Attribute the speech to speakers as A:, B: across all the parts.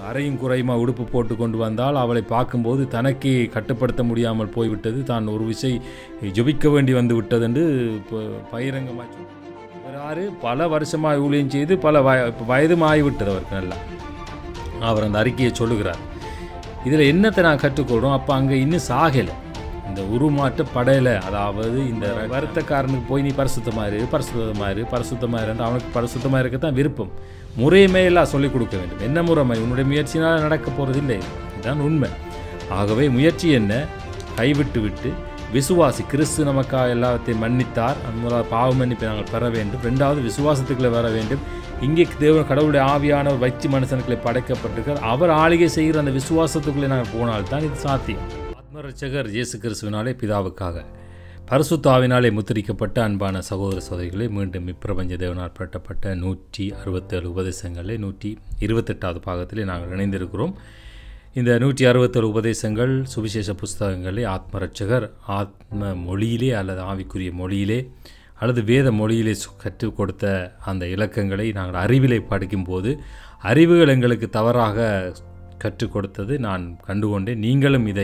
A: அரையும் குறையுமா உடுப்பு போட்டு கொண்டு வந்தால் அவளை பார்க்கும்போது தனக்கே கட்டுப்படுத்த முடியாமல் போய்விட்டது தான் ஒரு விசை ஜெபிக்க வேண்டி வந்து விட்டது என்று இப்போ பகிரங்கமாக ஆறு பல வருஷமாக ஊழியம் செய்து பல வய இப்போ வயதும் ஆகிவிட்டது அவருக்கு நல்லா அவர் அந்த அறிக்கையை சொல்லுகிறார் இதில் என்னத்தை நான் கற்றுக்கொள்கிறோம் அப்போ அங்கே இன்னும் சாகலை இந்த உருமாற்ற படையலை அதாவது இந்த வருத்தக்காரனுக்கு போய் நீ பரிசுத்தமாக இரு பரிசுத்தமாக இரு பரிசுத்தமாக இருந்து அவனுக்கு பரிசுத்தமாக இருக்க தான் விருப்பம் முறையுமே எல்லாம் சொல்லிக் கொடுக்க வேண்டும் என்ன முறைமை உன்னுடைய முயற்சினால் நடக்க போகிறது இல்லை இதுதான் உண்மை ஆகவே முயற்சி என்ன கைவிட்டு விட்டு விசுவாசி கிறிஸ்து நமக்காக எல்லாத்தையும் மன்னித்தார் அந்த பாவ மன்னிப்பை நாங்கள் பெற வேண்டும் ரெண்டாவது விசுவாசத்துக்குள்ளே வர வேண்டும் இங்கே தேவன் கடவுளுடைய ஆவியானவர் வைத்து மனுஷனுக்களை படைக்கப்பட்டிருக்கிறார் அவர் ஆளுகை செய்கிற அந்த விசுவாசத்துக்குள்ளே நாங்கள் போனால்தான் இது சாத்தியம் ஆத்மரட்சகர் இயேசு கிறிஸ்துவினாலே பிதாவுக்காக பரிசுத்தாவினாலே முத்திரிக்கப்பட்ட அன்பான சகோதர சகோதரிகளை மீண்டும் இப்பிரபஞ்ச தேவனால் பட்டப்பட்ட நூற்றி அறுபத்தேழு உபதேசங்களில் நூற்றி இருபத்தெட்டாவது பாகத்திலே நாங்கள் இணைந்திருக்கிறோம் இந்த நூற்றி அறுபத்தேழு உபதேசங்கள் சுவிசேஷ புஸ்தகங்களே ஆத்மரட்சகர் ஆத்ம மொழியிலே அல்லது ஆவிக்குரிய மொழியிலே அல்லது வேத மொழியிலே சு- கற்றுக் கொடுத்த அந்த இலக்கங்களை நாங்கள் அறிவிலை படிக்கும்போது அறிவுகள் எங்களுக்கு தவறாக கற்றுக் கொடுத்தது நான் கண்டுகொண்டேன் நீங்களும் இதை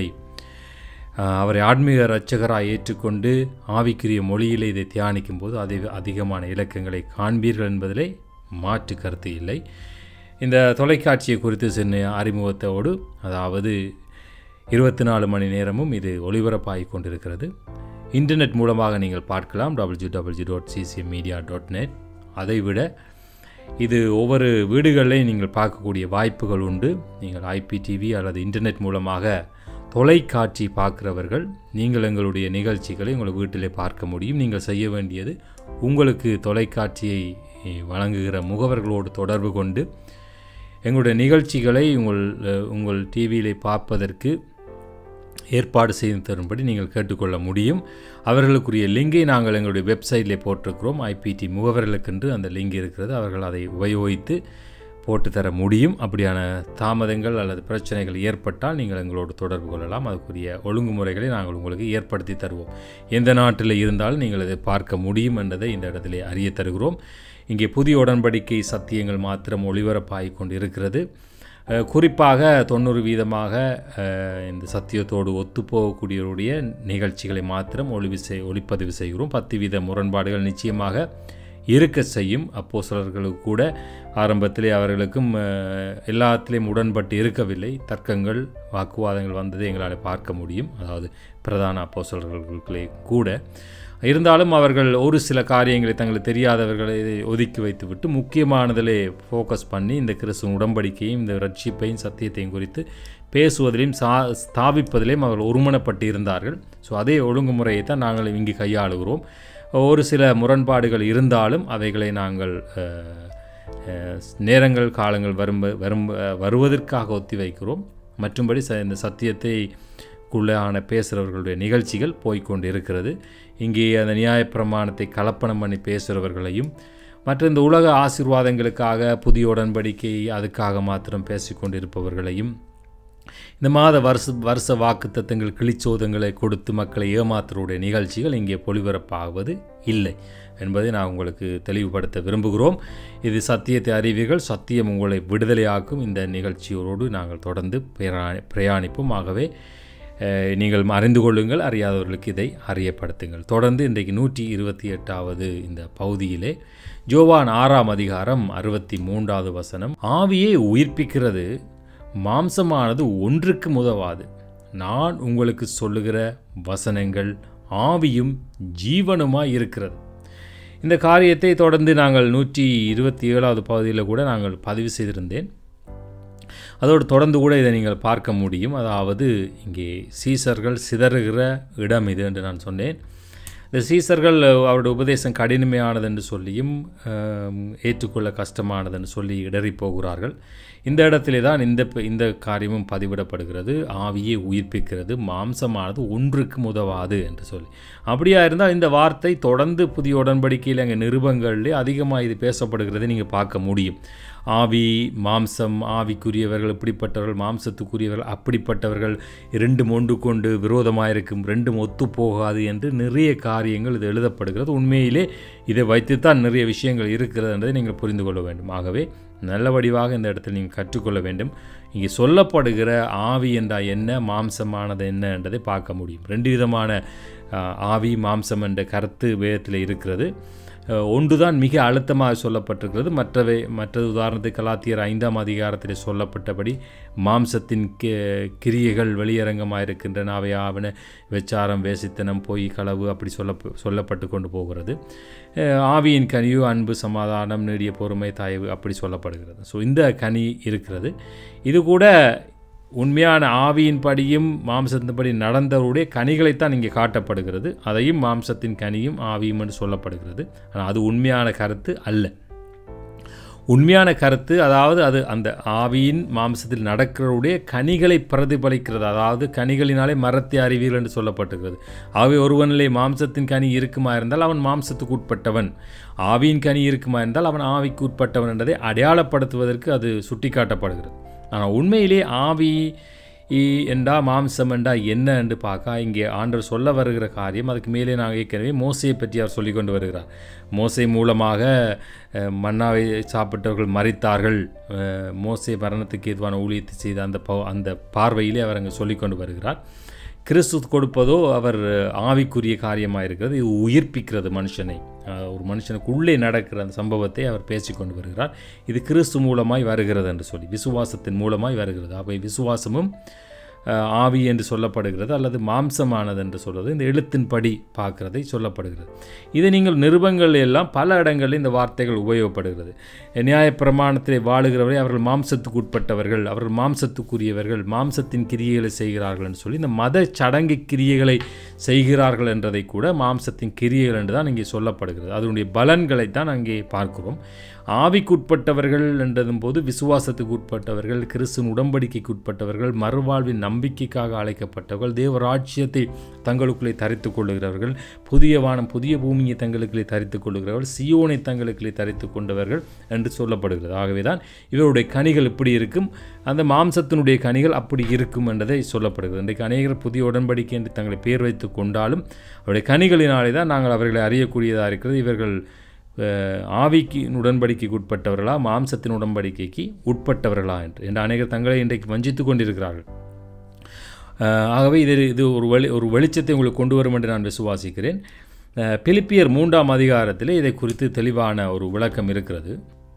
A: ஆஹ், அவரை ஆன்மீக இரட்சகராக ஏற்றுக்கொண்டு ஆவிக்குரிய மொழியிலே இதை தியானிக்கும் போது அதிக அதிகமான இலக்கங்களை காண்பீர்கள் என்பதிலே மாற்று கருத்து இல்லை இந்த தொலைக்காட்சியை குறித்து சின்ன அறிமுகத்தோடு அதாவது இருபத்தி நாலு மணி நேரமும் இது ஒளிபரப்பாகி கொண்டிருக்கிறது இன்டர்நெட் மூலமாக நீங்கள் பார்க்கலாம் W W dot CCM media dot net அதைவிட இது ஒவ்வொரு வீடுகளிலையும் நீங்கள் பார்க்கக்கூடிய வாய்ப்புகள் உண்டு நீங்கள் ஐபிடிவி அல்லது இன்டர்நெட் மூலமாக தொலைக்காட்சி பார்க்குறவர்கள் நீங்கள் எங்களுடைய நிகழ்ச்சிகளை உங்கள் வீட்டிலே பார்க்க முடியும் நீங்கள் செய்ய வேண்டியது உங்களுக்கு தொலைக்காட்சியை eh, வழங்குகிற முகவர்களோடு தொடர்பு கொண்டு எங்களுடைய நிகழ்ச்சிகளை உங்கள் அஹ், உங்கள் டிவியிலே பார்ப்பதற்கு ஏற்பாடு செய்து தரும்படி நீங்கள் கேட்டுக்கொள்ள முடியும் அவர்களுக்குரிய லிங்கை நாங்கள் எங்களுடைய வெப்சைட்டில் போட்டிருக்கிறோம் ஐபிடி முகவர்களுக்கென்று அந்த லிங்க் இருக்கிறது அவர்கள் அதை உபயோகித்து போட்டு தர முடியும் அப்படியான தாமதங்கள் அல்லது பிரச்சனைகள் ஏற்பட்டால் நீங்கள் எங்களோடு தொடர்பு கொள்ளலாம் அதுக்குரிய ஒழுங்குமுறைகளை நாங்கள் உங்களுக்கு ஏற்படுத்தி தருவோம் எந்த நாட்டில் இருந்தாலும் நீங்கள் அதை பார்க்க முடியும் என்பதை இந்த இடத்திலே அறிய தருகிறோம் இங்கே புதிய உடன்படிக்கை சத்தியங்கள் மாத்திரம் ஒளிபரப்பாகிக் கொண்டு இருக்கிறது அஹ், குறிப்பாக தொண்ணூறு வீதமாக அஹ், இந்த சத்தியத்தோடு ஒத்துப்போகக்கூடியவருடைய நிகழ்ச்சிகளை மாத்திரம் ஒளிவு செய் ஒளிப்பதிவு செய்கிறோம் பத்து வீத முரண்பாடுகள் நிச்சயமாக இருக்க செய்யும் அப்போ சிலர்களுக்கு கூட ஆரம்பத்திலே அவர்களுக்கும் அஹ், எல்லாத்திலையும் உடன்பட்டு இருக்கவில்லை தர்க்கங்கள் வாக்குவாதங்கள் வந்ததை எங்களால் பார்க்க முடியும் அதாவது பிரதான அப்போஸ்தலர்களுக்குள்ளே கூட இருந்தாலும் அவர்கள் ஒரு சில காரியங்களை தங்களுக்கு தெரியாதவர்களை ஒதுக்கி வைத்துவிட்டு முக்கியமானதிலே ஃபோக்கஸ் பண்ணி இந்த கிறிஸ்துவ உடன்படிக்கையும் இந்த ரட்சிப்பையும் சத்தியத்தையும் குறித்து பேசுவதிலையும் சா ஸ்தாபிப்பதிலையும் அவர்கள் ஒருமனப்பட்டு இருந்தார்கள் ஸோ அதே ஒழுங்குமுறையை தான் நாங்கள் இங்கு கையாளுகிறோம் ஒரு சில முரண்பாடுகள் இருந்தாலும் அவைகளை நாங்கள் அஹ், அஹ், நேரங்கள் காலங்கள் வரும் வரும் வருவதற்காக ஒத்தி வைக்கிறோம் மற்றும்படி ச இந்த சத்தியத்தை குள்ளான பேசுகிறவர்களுடைய நிகழ்ச்சிகள் போய்க்கொண்டு இருக்கிறது இங்கே அந்த நியாயப்பிரமாணத்தை கலப்பணம் பண்ணி பேசுகிறவர்களையும் மற்ற இந்த உலக ஆசீர்வாதங்களுக்காக புதிய உடன்படிக்கை அதுக்காக மாத்திரம் பேசிக்கொண்டிருப்பவர்களையும் இந்த மாத வருஷ வருஷ வாக்குத்தத்தங்கள் கிளிச்சோதங்களை கொடுத்து மக்களை ஏமாத்துறவுடைய நிகழ்ச்சிகள் இங்கே பொலிபரப்பாகுவது இல்லை என்பதை நான் உங்களுக்கு தெளிவுபடுத்த விரும்புகிறோம் இது சத்தியத்தை அறிவீர்கள் சத்தியம் உங்களை விடுதலையாக்கும் இந்த நிகழ்ச்சியோடு நாங்கள் தொடர்ந்து பிரயாணி பிரயாணிப்போம் ஆகவே அஹ், நீங்கள் அறிந்து கொள்ளுங்கள் அறியாதவர்களுக்கு இதை அறியப்படுத்துங்கள் தொடர்ந்து இன்றைக்கு நூற்றி இருபத்தி எட்டாவது இந்த பகுதியிலே ஜோவான் ஆறாம் அதிகாரம் அறுபத்தி மூன்றாவது வசனம் ஆவியை உயிர்ப்பிக்கிறது மாம்சமானது ஒன்றுக்கு உதவாது நான் உங்களுக்கு சொல்லுகிற வசனங்கள் ஆவியும் ஜீவனுமாய் இருக்கிறது இந்த காரியத்தை தொடர்ந்து நாங்கள் நூற்றி இருபத்தி ஏழாவது பகுதியில் கூட நாங்கள் பதிவு செய்திருந்தேன் அதோடு தொடர்ந்து கூட இதை நீங்கள் பார்க்க முடியும் அதாவது இங்கே சீசர்கள் சிதறுகிற இடம் இது என்று நான் சொன்னேன் இந்த சீசர்கள் அவருடைய உபதேசம் கடினமையானது என்று சொல்லியும் ஆம், ஏற்றுக்கொள்ள கஷ்டமானது என்று சொல்லி இடறி போகிறார்கள் இந்த இடத்திலே தான் இந்த ப- இந்த காரியமும் பதிவிடப்படுகிறது ஆவியை உயிர்ப்பிக்கிறது மாம்சமானது ஒன்றுக்கு உதவாது என்று சொல்லி அப்படியா இருந்தால் இந்த வார்த்தை தொடர்ந்து புதிய உடன்படிக்கையில் அங்கே நிருபங்களிலே அதிகமாக இது பேசப்படுகிறதை நீங்கள் பார்க்க முடியும் ஆவி மாம்சம் ஆவிக்குரியவர்கள் இப்படிப்பட்டவர்கள் மாம்சத்துக்குரியவர்கள் அப்படிப்பட்டவர்கள் இரண்டும் ஒன்று கொண்டு விரோதமாக இருக்கும் ரெண்டும் ஒத்துப்போகாது என்று நிறைய காரியங்கள் இது எழுதப்படுகிறது உண்மையிலே இதை வைத்துத்தான் நிறைய விஷயங்கள் இருக்கிறது என்பதை நீங்கள் புரிந்து கொள்ள வேண்டும் ஆகவே நல்ல வடிவாக இந்த இடத்தில் நீங்கள் கற்றுக்கொள்ள வேண்டும் இங்கே சொல்லப்படுகிற ஆவி என்றால் என்ன மாம்சமானது என்ன என்றதை பார்க்க முடியும் ரெண்டு விதமான ஆஹ், ஆவி மாம்சம் என்ற கருத்து வேதத்தில் இருக்கிறது அஹ், ஒன்றுதான் மிக அழுத்தமாக சொல்லப்பட்டிருக்கிறது மற்றவை மற்றது உதாரணத்துக்கு கலாத்தியர் ஐந்தாம் அதிகாரத்தில் சொல்லப்பட்டபடி மாம்சத்தின் கி கிரியைகள் வெளியரங்கமாக இருக்கின்றன அவை ஆவன வெச்சாரம் வேசித்தனம் பொய் களவு அப்படி சொல்ல சொல்லப்பட்டு கொண்டு போகிறது அஹ், ஆவியின் கனியு அன்பு சமாதானம் நீடிய பொறுமை தயவு அப்படி சொல்லப்படுகிறது ஸோ இந்த கனி இருக்கிறது இது கூட உண்மையான ஆவியின்படியும் மாம்சத்தின்படி நடந்தவருடைய கனிகளைத்தான் இங்கே காட்டப்படுகிறது அதையும் மாம்சத்தின் கனியும் ஆவியும் என்று சொல்லப்படுகிறது ஆனால் அது உண்மையான கருத்து அல்ல உண்மையான கருத்து அதாவது அது அந்த ஆவியின் மாம்சத்தில் நடக்கிறவருடைய கனிகளை பிரதிபலிக்கிறது அதாவது கனிகளினாலே மரத்தை அறிவீர்கள் என்று சொல்லப்பட்டிருக்கிறது ஆகவே ஒருவனிலே மாம்சத்தின் கனி இருக்குமா இருந்தால் அவன் மாம்சத்துக்கு உட்பட்டவன் ஆவியின் கனி இருக்குமா இருந்தால் அவன் ஆவிக்கு உட்பட்டவன் என்றதை அடையாளப்படுத்துவதற்கு அது சுட்டிக்காட்டப்படுகிறது ஆனால் உண்மையிலே ஆவி இ- என்றா மாம்சம் என்றா என்ன என்று பார்க்க இங்கே ஆண்டவர் சொல்ல வருகிற காரியம் அதுக்கு மேலே நாங்கள் ஏற்கனவே மோசையை பற்றி அவர் சொல்லிக் கொண்டு வருகிறார் மோசை மூலமாக அஹ், மன்னாவை சாப்பிட்டவர்கள் மறித்தார்கள் அஹ், மோசே மரணத்துக்கு ஏதுவான ஊழியத்தை செய்த அந்த ப அந்த பார்வையிலே அவர் அங்கே சொல்லிக் கொண்டு வருகிறார் கிறிஸ்து கொடுப்பதோ அவர் ஆவிக்குரிய காரியமாக இருக்கிறது இது உயிர்ப்பிக்கிறது மனுஷனை அஹ், ஒரு மனுஷனுக்கு உள்ளே நடக்கிற அந்த சம்பவத்தை அவர் பேசிக்கொண்டு வருகிறார் இது கிறிஸ்து மூலமாய் வருகிறது என்று சொல்லி விசுவாசத்தின் மூலமாய் வருகிறது அவை விசுவாசமும் அஹ், ஆவி என்று சொல்லப்படுகிறது அல்லது மாம்சமானது என்று சொல்வது இந்த எழுத்தின்படி பார்க்கிறதை சொல்லப்படுகிறது இதை நீங்கள் நிருபங்கள் எல்லாம் பல இடங்களில் இந்த வார்த்தைகள் உபயோகப்படுகிறது நியாயப்பிரமாணத்திலே வாழுகிறவரை அவர்கள் மாம்சத்துக்கு உட்பட்டவர்கள் அவர்கள் மாம்சத்துக்குரியவர்கள் மாம்சத்தின் கிரியைகளை செய்கிறார்கள் என்று சொல்லி இந்த மத சடங்கு கிரியைகளை செய்கிறார்கள் என்றதை கூட மாம்சத்தின் கிரியைகள் என்று தான் இங்கே சொல்லப்படுகிறது அதனுடைய பலன்களை தான் அங்கே பார்க்கிறோம் ஆவிக்குட்பட்டவர்கள் என்றதும் போது விசுவாசத்துக்கு உட்பட்டவர்கள் கிறிஸ்துவின் உடன்படிக்கைக்கு உட்பட்டவர்கள் மறுவாழ்வின் நம்பிக்கைக்காக அழைக்கப்பட்டவர்கள் தேவராட்சியத்தை தங்களுக்குள்ளே தரித்துக் கொள்ளுகிறவர்கள் புதிய வானம் புதிய பூமியை தங்களுக்குள்ளே தரித்துக் கொள்ளுகிறவர்கள் சியோனை தங்களுக்குள்ளே தரித்துக் கொண்டவர்கள் என்று சொல்லப்படுகிறது ஆகவே தான் இவருடைய கனிகள் இப்படி இருக்கும் அந்த மாம்சத்தினுடைய கனிகள் அப்படி இருக்கும் என்றதை சொல்லப்படுகிறது இன்றைக்கு அநேகர் புதிய உடன்படிக்கை என்று தங்களை பேர் வைத்து கொண்டாலும் அவருடைய கனிகளினாலே தான் நாங்கள் அவர்களை அறியக்கூடியதாக இருக்கிறது இவர்கள் அஹ், ஆவிக்கு உடன்படிக்கைக்கு உட்பட்டவர்களா மாம்சத்தின் உடன்படிக்கைக்கு உட்பட்டவர்களா என்று என்று அநேகர் தங்களை இன்றைக்கு வஞ்சித்து கொண்டிருக்கிறார்கள் அஹ், ஆகவே இது இது ஒரு வெளி ஒரு வெளிச்சத்தை உங்களுக்கு கொண்டு வரும் என்று நான் விசுவாசிக்கிறேன் அஹ், பிலிப்பியர் மூன்றாம் அதிகாரத்திலே இதை குறித்து தெளிவான ஒரு விளக்கம் இருக்கிறது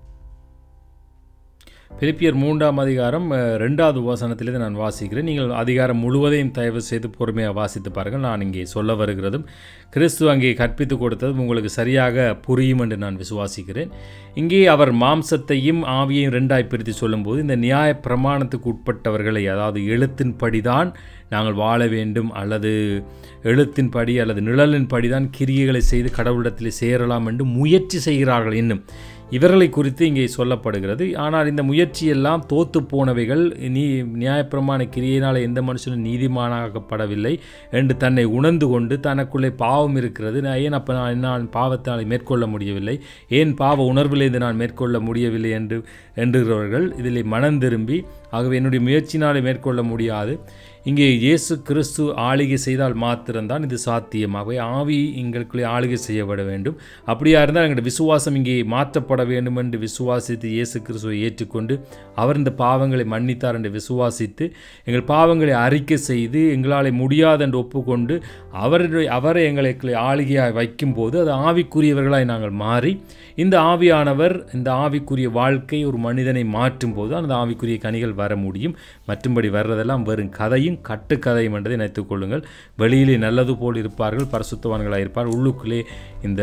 A: பிலிப்பியர் மூன்றாம் அதிகாரம் அஹ், ரெண்டாவது வசனத்திலிருந்து நான் வாசிக்கிறேன் நீங்கள் அதிகாரம் முழுவதையும் தயவு செய்து பொறுமையாக வாசித்து பாருங்கள் நான் இங்கே சொல்ல வருகிறதும் கிறிஸ்து அங்கே கற்பித்து கொடுத்ததும் உங்களுக்கு சரியாக புரியும் என்று நான் விசுவாசிக்கிறேன் இங்கே அவர் மாம்சத்தையும் ஆவியையும் ரெண்டாய் பிரித்து சொல்லும்போது இந்த நியாய பிரமாணத்துக்கு உட்பட்டவர்களை அதாவது எழுத்தின்படிதான் நாங்கள் வாழ வேண்டும் அல்லது எழுத்தின்படி அல்லது நிழலின்படி தான் கிரியைகளை செய்து கடவுளிடத்தில் சேரலாம் என்று முயற்சி செய்கிறார்கள் இன்னும் இவர்களை குறித்து இங்கே சொல்லப்படுகிறது ஆனால் இந்த முயற்சியெல்லாம் தோத்து போனவைகள் நீ நியாயப்பிரமாண கிரியையினால் எந்த மனுஷனும் நீதிமானாக்கப்படவில்லை என்று தன்னை உணர்ந்து கொண்டு தனக்குள்ளே பாவம் இருக்கிறது நான் ஏன் அப்போ நான் நான் பாவத்தால் மேற்கொள்ள முடியவில்லை ஏன் பாவ உணர்விலிருந்து நான் மேற்கொள்ள முடியவில்லை என்று என்கிறவர்கள் இதில் மனம் திரும்பி ஆகவே என்னுடைய முயற்சினாலே மேற்கொள்ள முடியாது இங்கே இயேசு கிறிஸ்து ஆளுகை செய்தால் மாத்திரம்தான் இது சாத்தியமாகவே ஆவி எங்களுக்குள்ளே ஆளுகை செய்யப்பட வேண்டும் அப்படியா இருந்தால் எங்களுடைய விசுவாசம் இங்கே மாற்றப்பட வேண்டும் என்று விசுவாசித்து இயேசு கிறிஸ்துவை ஏற்றுக்கொண்டு அவர் இந்த பாவங்களை மன்னித்தார் என்று விசுவாசித்து எங்கள் பாவங்களை அறிக்கை செய்து எங்களால் முடியாது என்று ஒப்புக்கொண்டு அவருடைய அவரை எங்களுக்கு ஆளுகையாய் வைக்கும்போது அது ஆவிக்குரியவர்களாய் நாங்கள் மாறி இந்த ஆவியானவர் இந்த ஆவிக்குரிய வாழ்க்கை ஒரு மனிதனை மாற்றும் போது அந்த ஆவிக்குரிய கனிகள் வர முடியும் மற்றும்படி வர்றதெல்லாம் வெறும் கதையும் கட்டுக்கதையும் என்றதை நினைத்துக் கொள்ளுங்கள் வெளியிலே நல்லது போல் இருப்பார்கள் பரிசுத்தவான்களாக இருப்பார் உள்ளுக்குள்ளே இந்த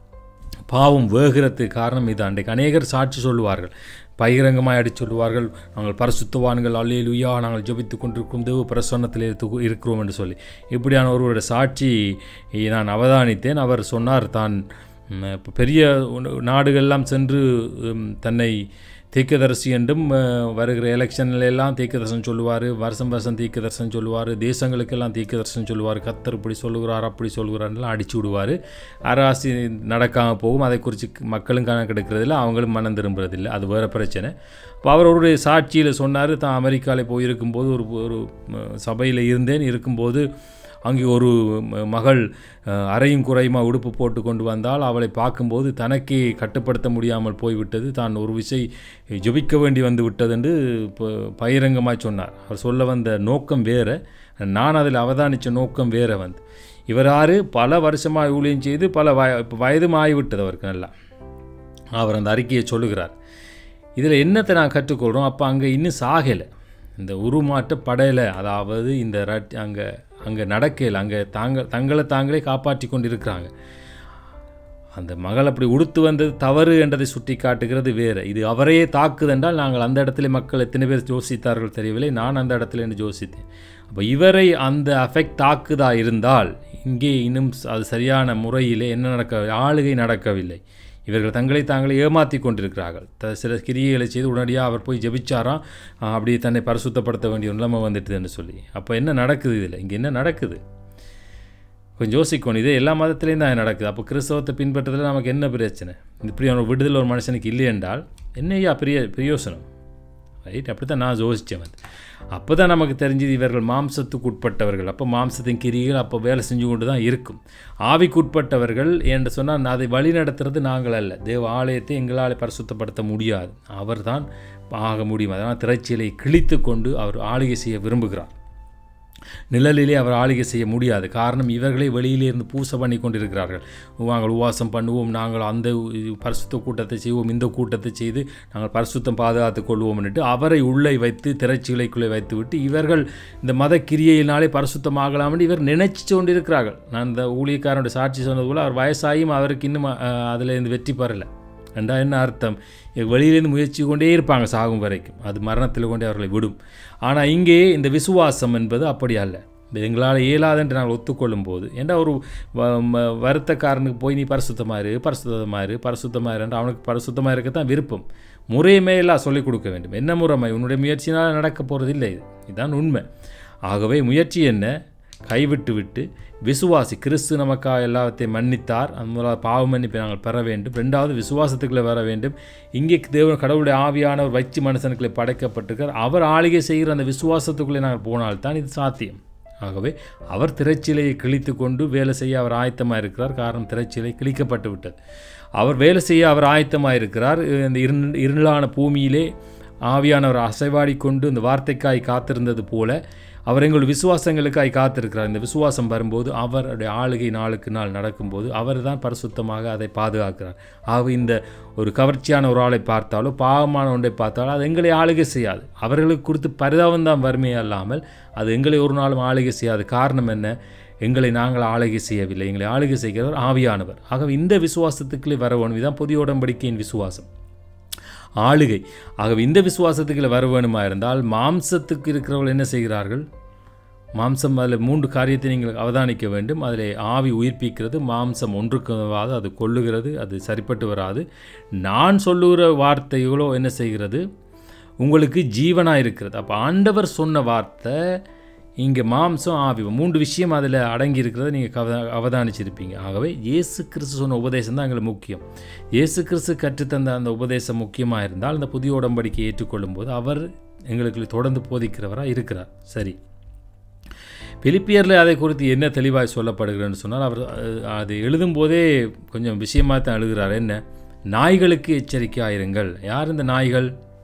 A: பாவம் வேகிறதுக்கு காரணம் இது அன்றைக்கு அநேகர் சாட்சி சொல்லுவார்கள் பகிரங்கமாய் அடி சொல்லுவார்கள் நாங்கள் பரிசுத்தவான்கள் அல்லேலுயா நாங்கள் ஜெபித்து கொண்டிருக்கும் தேவ பிரசன்னத்தில் இருக்கு- இருக்கிறோம் என்று சொல்லி இப்படியான ஒருவருடைய சாட்சி நான் அவதானித்தேன் அவர் சொன்னார் தான் ம், இப்ப பெரிய உண- நாடுகள்லாம் சென்று ம், தன்னை தீர்க்கதரிசி என்றும் அஹ், வருகிற எலெக்ஷன்ல எல்லாம் தீர்க்கதரிசனம் சொல்லுவார் வருஷம் வருஷம் தீர்க்கதரிசனம் சொல்லுவார் தேசங்களுக்கெல்லாம் தீர்க்கதரிசனம் சொல்லுவார் கத்தர் இப்படி சொல்லுகிறார் அப்படி சொல்லுகிறார்லாம் அடிச்சு விடுவார் அரசு நடக்காமல் போகும் அதை குறித்து மக்களும் கணக்கெடுக்கிறதில்ல அவங்களும் மனம் திரும்புறதில்லை அது வேறு பிரச்சனை இப்போ அவர் அவருடைய சாட்சியில் சொன்னார் தான் அமெரிக்காவில் போயிருக்கும்போது ஒரு ஒரு சபையில் இருந்தேன் இருக்கும்போது அங்கே ஒரு ம- மகள் அஹ், அரையும் குறையுமா உடுப்பு போட்டு கொண்டு வந்தால் அவளை பார்க்கும்போது தனக்கே கட்டுப்படுத்த முடியாமல் போய்விட்டது தான் ஒரு விசை ஜெபிக்க வேண்டி வந்து விட்டது என்று ப- பகிரங்கமாக சொன்னார் அவர் சொல்ல வந்த நோக்கம் வேறு நான் அதில் அவதானித்த நோக்கம் வேறு வந்து இவர் யாரு பல வருஷமாக ஊழியம் செய்து பல வய இப்ப வயதும் ஆகிவிட்டது அவருக்கு நல்லா அவர் அந்த அறிக்கையை சொல்லுகிறார் இதில் என்னத்தை நான் கற்றுக்கொள்கிறோம் அப்போ அங்கே இன்னும் சாகலை இந்த உருமாற்ற படையில் அதாவது இந்த ரட் அங்கே அங்கே நடக்கையில் அங்கே தாங்க தங்களை தாங்களே காப்பாற்றி கொண்டு இருக்கிறாங்க அந்த மகள் அப்படி உடுத்து வந்தது தவறு என்றதை சுட்டி காட்டுகிறது வேறு இது அவரையே தாக்குதென்றால் நாங்கள் அந்த இடத்துல மக்கள் எத்தனை பேர் யோசித்தார்கள் தெரியவில்லை நான் அந்த இடத்துல என்று யோசித்தேன் அப்போ இவரை அந்த அஃபெக்ட் தாக்குதா இருந்தால் இங்கே இன்னும் அது சரியான முறையிலே என்ன நடக்க ஆளுகை நடக்கவில்லை இவர்கள் தங்களை தாங்களே ஏமாற்றி கொண்டிருக்கிறார்கள் த சில கிரியைகளை செய்து உடனடியாக அவர் போய் ஜெபிச்சாராம் ஆஹ், அப்படி தன்னை பரிசுத்தப்படுத்த வேண்டிய ஒரு நிலைமை வந்துட்டுதுன்னு சொல்லி அப்போ என்ன நடக்குது இதில் இங்கே என்ன நடக்குது கொஞ்சம் யோசிக்கணும் இது எல்லா மதத்துலேயும் தான் நடக்குது அப்போ கிறிஸ்தவத்தை பின்பற்றதில் நமக்கு என்ன பிரச்சனை இப்படி ஒரு விடுதலை ஒரு மனுஷனுக்கு இல்லை என்றால் என்னையா பெரிய பிரயோசனம் ரைட் அப்படி தான் நான் யோசித்தேன் வந்து அப்போ தான் நமக்கு தெரிஞ்சது இவர்கள் மாம்சத்துக்கு உட்பட்டவர்கள் அப்போ மாம்சத்தின் கிரிகள் அப்போ வேலை செஞ்சு கொண்டு தான் இருக்கும் ஆவிக்குட்பட்டவர்கள் என்று சொன்னால் அதை வழி நடத்துறது நாங்கள் அல்ல தேவ ஆலயத்தை எங்களால் பரிசுத்தப்படுத்த முடியாது அவர்தான் ஆக முடியும் அதனால் திரைச்சீலை கிழித்து கொண்டு அவர் ஆளுகை செய்ய விரும்புகிறார் நிழலிலே அவர் ஆளுகை செய்ய முடியாது காரணம் இவர்களே வெளியிலே இருந்து பூசை பண்ணி கொண்டிருக்கிறார்கள் நாங்கள் உவாசம் பண்ணுவோம் நாங்கள் அந்த பரிசுத்த கூட்டத்தை செய்வோம் இந்த கூட்டத்தை செய்து நாங்கள் பரிசுத்தம் பாதுகாத்துக் கொள்வோம்னுட்டு அவரை உள்ளே வைத்து திரைச்சீலைக்குள்ளே வைத்து விட்டு இவர்கள் இந்த மத கிரியையினாலே பரிசுத்தமாகலாம்னு இவர் நினைச்சு கொண்டிருக்கிறார்கள் நான் இந்த ஊழியக்காரனுடைய சாட்சி சொன்னது போல் அவர் வயசாகியும் அவருக்கு இன்னும் அஹ், அதில் இருந்து வெற்றி பெறலை என்றா என்ன அர்த்தம் வெளியிலேருந்து முயற்சி கொண்டே இருப்பாங்க சாகும் வரைக்கும் அது மரணத்தில் கொண்டே அவர்களை விடும் ஆனால் இங்கே இந்த விசுவாசம் என்பது அப்படி அல்ல இது எங்களால் இயலாதென்று நாங்கள் ஒத்துக்கொள்ளும் போது ஏன்னா ஒரு வ- ம- வருத்தக்காரனுக்கு போய் நீ பரிசுத்தமாக இரு பரிசுத்தமாக இரு பரிசுத்தமாக இரு என்று அவனுக்கு பரிசுத்தமாக இருக்கத்தான் விருப்பம் முறையுமே எல்லாம் சொல்லிக் கொடுக்க வேண்டும் என்ன முறைமை உன்னுடைய முயற்சினால் நடக்க போகிறது இல்லை இது இதுதான் உண்மை ஆகவே முயற்சி என்ன கைவிட்டு விட்டு விசுவாசி கிறிஸ்து நமக்காக எல்லாத்தையும் மன்னித்தார் அந்த மூலம் பாவ மன்னிப்பை நாங்கள் பெற வேண்டும் ரெண்டாவது விசுவாசத்துக்குள்ளே வர வேண்டும் இங்கே தேவன் கடவுளுடைய ஆவியானவர் வச்சு மனுஷனுக்குள்ளே படைக்கப்பட்டிருக்கார் அவர் ஆளுகை செய்கிற அந்த விசுவாசத்துக்குள்ளே நாங்கள் போனால்தான் இது சாத்தியம் ஆகவே அவர் திரைச்சிலையை கிழித்து கொண்டு வேலை செய்ய அவர் ஆயத்தமாக இருக்கிறார் காரணம் திரைச்சிலை கிழிக்கப்பட்டு விட்டது அவர் வேலை செய்ய அவர் ஆயத்தமாக இருக்கிறார் இந்த இருள் இருளான பூமியிலே ஆவியானவர் அசைவாடி கொண்டு இந்த வார்த்தைக்காய் காத்திருந்தது போல அவர் எங்கள் விசுவாசங்களுக்காய் காத்திருக்கிறார் இந்த விசுவாசம் வரும்போது அவருடைய ஆளுகை நாளுக்கு நாள் நடக்கும்போது அவர் தான் பரிசுத்தமாக அதை பாதுகாக்கிறார் ஆக இந்த ஒரு கவர்ச்சியான ஒரு ஆளை பார்த்தாலோ பாவமான ஒன்றை பார்த்தாலோ அது எங்களை ஆளுகை செய்யாது அவர்களுக்கு கொடுத்து பரிதாபம் தான் வறுமை அல்லாமல் அது எங்களை ஒரு நாளும் ஆளுகை செய்யாது காரணம் என்ன எங்களை நாங்கள் ஆளுகை செய்யவில்லை எங்களை ஆளுகை செய்கிறவர் ஆவியானவர் ஆகவே இந்த விசுவாசத்துக்குள்ளே வர வேணும் இதுதான் புதிய உடன்படிக்கையின் விசுவாசம் ஆளுகை ஆகவே இந்த விசுவாசத்துக்குள்ள வர வேணுமா இருந்தால் மாம்சத்துக்கு இருக்கிறவர்கள் என்ன செய்கிறார்கள் மாம்சம் அதில் மூன்று காரியத்தை நீங்கள் அவதானிக்க வேண்டும் அதில் ஆவி உயிர்ப்பிக்கிறது மாம்சம் ஒன்றுக்கு வராது அது கொள்ளுகிறது அது சரிப்பட்டு வராது நான் சொல்லுகிற வார்த்தைகளோ என்ன செய்கிறது உங்களுக்கு ஜீவனாக இருக்கிறது அப்போ ஆண்டவர் சொன்ன வார்த்தை இங்கே மாம்சம் ஆவி மூன்று விஷயம் அதில் அடங்கி இருக்கிறத நீங்கள் கவ அவதானிச்சிருப்பீங்க ஆகவே இயேசு கிறிஸ்து சொன்ன உபதேசம் தான் எங்களுக்கு முக்கியம் இயேசு கிறிஸ்து கற்றுத்தந்த அந்த உபதேசம் முக்கியமாக இருந்தால் அந்த புதிய உடன்படிக்கையை ஏற்றுக்கொள்ளும் போது அவர் எங்களுக்கு தொடர்ந்து போதிக்கிறவராக இருக்கிறார் சரி பிலிப்பியரில் அதை குறித்து என்ன தெளிவாக சொல்லப்படுகிறேன்னு சொன்னால் அவர் அஹ், அது எழுதும்போதே கொஞ்சம் விஷயமாக தான் எழுதுகிறார் என்ன நாய்களுக்கு எச்சரிக்கையாயிருங்கள் யார் இந்த நாய்கள்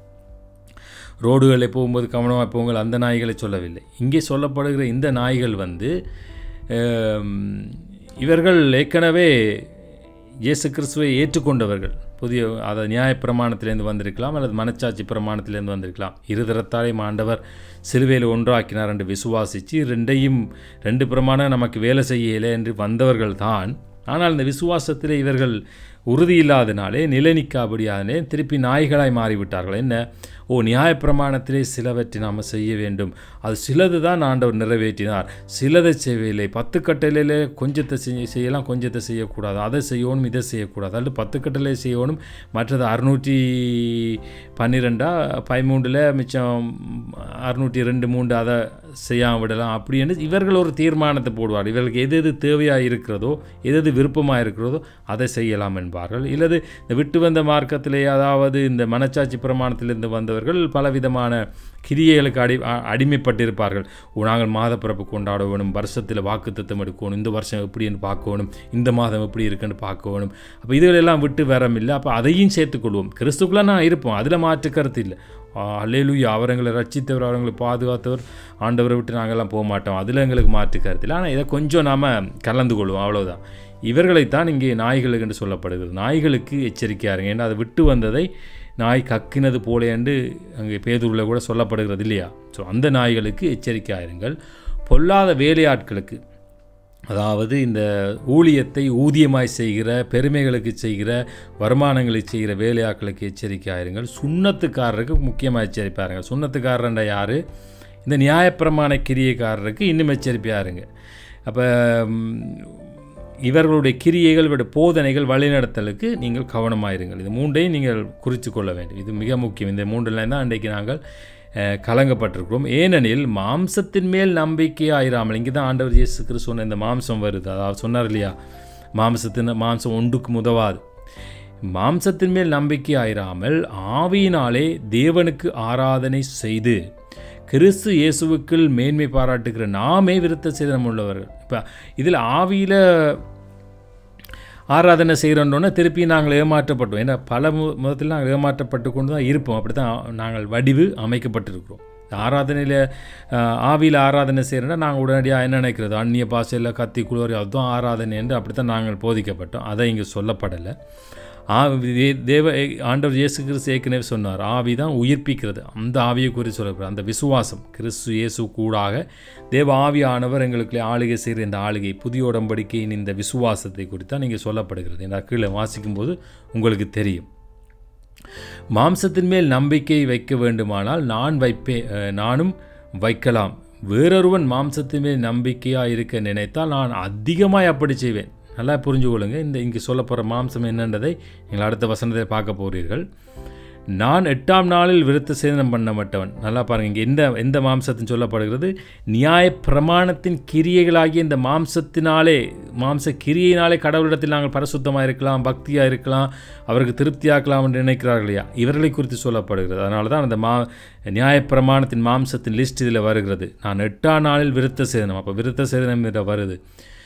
A: ரோடுகளில் போகும்போது கவனமாக போங்கள் அந்த நாய்களை சொல்லவில்லை இங்கே சொல்லப்படுகிற இந்த நாய்கள் வந்து ஆம், இவர்கள் ஏற்கனவே இயேசு கிறிஸ்துவை ஏற்றுக்கொண்டவர்கள் புதிய அதாவது நியாயப்பிரமாணத்திலேருந்து வந்திருக்கலாம் அல்லது மனச்சாட்சி பிரமாணத்திலேருந்து வந்திருக்கலாம் இருதரத்தாலையும் ஆண்டவர் சிலுவையில் ஒன்றாக்கினார் என்று விசுவாசித்து ரெண்டையும் ரெண்டு பிரமாணம் நமக்கு வேலை செய்யலை என்று வந்தவர்கள் தான் ஆனால் இந்த விசுவாசத்தில் இவர்கள் உறுதி இல்லாதனாலே நிலைநிற்காபடியாதனே திருப்பி நாய்களாய் மாறிவிட்டார்கள் என்ன ஓ நியாயப்பிரமாணத்திலே சிலவற்றை நாம் செய்ய வேண்டும் அது சிலது தான் ஆண்டவர் நிறைவேற்றினார் சிலதை செய்யவில்லை பத்து கட்டளையிலே கொஞ்சத்தை செய் செய்யலாம் கொஞ்சத்தை செய்யக்கூடாது அதை செய்யணும் இதை செய்யக்கூடாது அல்லது பத்து கட்டளை செய்யணும் மற்றது அறுநூற்றி பன்னிரெண்டா பதிமூன்றில் மிச்சம் அறுநூற்றி ரெண்டு மூன்று அதை செய்யாம விடலாம் அப்படின்னு இவர்கள் ஒரு தீர்மானத்தை போடுவார் இவர்களுக்கு எது எது தேவையாக இருக்கிறதோ எது எது விருப்பமாக இருக்கிறதோ அதை செய்யலாம் என்பார்கள் இல்லது இந்த விட்டு வந்த மார்க்கத்திலே அதாவது இந்த மனச்சாட்சி பிரமாணத்திலிருந்து வந்தவர்கள் இருந்தவர்கள் பலவிதமான கிரியைகளுக்கு அடி அ- அடிமைப்பட்டிருப்பார்கள் ஓ, நாங்கள் மாதப்பிறப்பு கொண்டாட வேணும் வருஷத்தில் வாக்குத்தத்தம் எடுக்கணும் இந்த வருஷம் எப்படின்னு பார்க்கணும் இந்த மாதம் எப்படி இருக்குன்னு பார்க்க வேணும் அப்போ இதுகளெல்லாம் விட்டு வரமில்லை அப்போ அதையும் சேர்த்துக்கொள்வோம் கிறிஸ்துக்குள்ளே நான் இருப்போம் அதில் மாற்று கருத்து இல்லை அல்லேலூயா அவர் எங்களை ரட்சித்தவர் அவர் எங்களை பாதுகாத்தவர் ஆண்டவரை விட்டு நாங்கள்லாம் போக மாட்டோம் அதில் எங்களுக்கு மாற்று கருத்து இல்லை ஆனால் இதை கொஞ்சம் நாம் கலந்து கொள்வோம் அவ்வளவுதான் இவர்களைத்தான் இங்கே நாய்களுக்கு என்று சொல்லப்படுகிறது நாய்களுக்கு எச்சரிக்கையாக இருங்க ஏன்னா அதை விட்டு வந்ததை நாய் கக்கினது போல என்று அங்கே பேதூரில் கூட சொல்லப்படுகிறது இல்லையா ஸோ அந்த நாய்களுக்கு எச்சரிக்கையாக இருங்கள் பொல்லாத வேலையாட்களுக்கு அதாவது இந்த ஊழியத்தை ஊதியமாய் செய்கிற பெருமைகளுக்கு செய்கிற வருமானங்களை செய்கிற வேலையாட்களுக்கு எச்சரிக்கையாயிருங்கள் சுண்ணத்துக்காரருக்கு முக்கியமாக எச்சரிப்பாருங்க சுண்ணத்துக்காரன்ற யார் இந்த நியாயப்பிரமாண கிரியைக்காரருக்கு இன்னும் எச்சரிக்கையாருங்க அப்போ இவர்களுடைய கிரியைகள் இவருடைய போதனைகள் வழிநடத்தலுக்கு நீங்கள் கவனமாயிருங்கள் இது மூன்றையும் நீங்கள் குறித்து கொள்ள வேண்டும் இது மிக முக்கியம் இந்த மூன்றுல தான் இன்றைக்கு நாங்கள் அஹ், கலங்கப்பட்டிருக்கிறோம் ஏனெனில் மாம்சத்தின் மேல் நம்பிக்கையாயிராமல் இங்கே தான் ஆண்டவர் இயேசு கிறிஸ்து சொன்ன இந்த மாம்சம் வருது அதாவது சொன்னார் இல்லையா மாம்சத்தின் மாம்சம் ஒன்றுக்கு உதவாது மாம்சத்தின் மேல் நம்பிக்கை ஆயிராமல் ஆவியினாலே தேவனுக்கு ஆராதனை செய்து கிறிஸ்து இயேசுவுக்குள் மேன்மை பாராட்டுகிற நாமே விருத்த சேதனம் உள்ளவர்கள் இப்போ இதில் ஆவியில் ஆராதனை செய்கிறோன்னொன்னே திருப்பி நாங்கள் ஏமாற்றப்பட்டோம் ஏன்னா பல மு முதத்தில் நாங்கள் ஏமாற்றப்பட்டு கொண்டு தான் இருப்போம் அப்படி தான் நாங்கள் வடிவு அமைக்கப்பட்டிருக்கிறோம் ஆராதனையில் ஆவியில் ஆராதனை செய்கிறோன்னா நாங்கள் உடனடியாக என்ன நினைக்கிறது அந்நிய பாஷையில் கத்தி குழுவரி அதுதான் ஆராதனை என்று அப்படி தான் நாங்கள் போதிக்கப்பட்டோம் அதை இங்கே சொல்லப்படலை ஆ தே- தேவ ஆண்டவர் இயேசு கிறிஸ்து ஏற்கனவே சொன்னார் ஆவி தான் உயிர்ப்பிக்கிறது அந்த ஆவியை குறித்து சொல்லப்படுற அந்த விசுவாசம் கிறிஸ்து இயேசு கூடாக தேவ ஆவியானவர் எங்களுக்கு ஆளுகை செய்கிற இந்த ஆளுகை புதிய உடன்படிக்கையின் இந்த விசுவாசத்தை குறித்து தான் நீங்கள் சொல்லப்படுகிறது இந்த கீழே வாசிக்கும்போது உங்களுக்கு தெரியும் மாம்சத்தின் மேல் நம்பிக்கை வைக்க வேண்டுமானால் நான் வைப்பேன் அஹ், நானும் வைக்கலாம் வேறொருவன் மாம்சத்தின் மேல் நம்பிக்கையாக இருக்க நினைத்தால் நான் அதிகமாய் அப்படி செய்வேன் நல்லா புரிஞ்சு கொள்ளுங்க இந்த இங்கே சொல்ல போகிற மாம்சம் என்னன்றதை நீங்கள் அடுத்த வசனத்தை பார்க்க போகிறீர்கள் நான் எட்டாம் நாளில் விருத்த சேதனம் பண்ணப்பட்டவன் நல்லா பாருங்க இங்கே எந்த எந்த மாம்சத்தின் சொல்லப்படுகிறது நியாய பிரமாணத்தின் கிரியைகளாகிய இந்த மாம்சத்தினாலே மாம்ச கிரியையினாலே கடவுளிடத்தில் நாங்கள் பரிசுத்தமாக இருக்கலாம் பக்தியாக இருக்கலாம் அவருக்கு திருப்தியாக்கலாம் என்று நினைக்கிறார்கள் இல்லையா இவர்களை குறித்து சொல்லப்படுகிறது அதனால தான் அந்த மா நியாயப்பிரமாணத்தின் மாம்சத்தின் லிஸ்ட் இதில் வருகிறது நான் எட்டாம் நாளில் விருத்த சேதனம் அப்போ விருத்த சேதனம் இதில் வருது